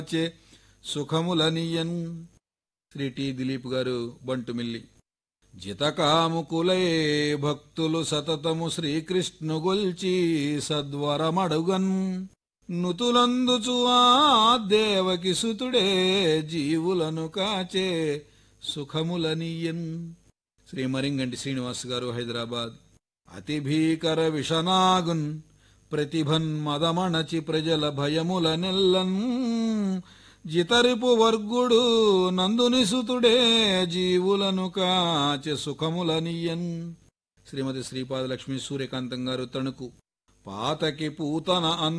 వచ్చే సుఖములనియన్ శ్రీ టి దిలీప్ గారు బంటుమిల్లి జితకాముకులే భక్తులు సతతము శ్రీకృష్ణు గొల్చి సద్వరమడుగన్ నుతులందుచు ఆ దేవకి సుతుడే జీవులను కాచే సుఖములనియన్ శ్రీ మరింగంటి శ్రీనివాస్ గారు హైదరాబాద్ అతి భీకర విషనాగున్ ప్రతిభన్ మదమణచి ప్రజల భయముల నెల్లన్ జితరిపు వర్గుడు నందుని సుతుడే జీవులను కాచె సుఖములనియన్ శ్రీమతి శ్రీపాద లక్ష్మీ సూర్యకాంతం గారు తణుకు పాతకి పూతన అన్న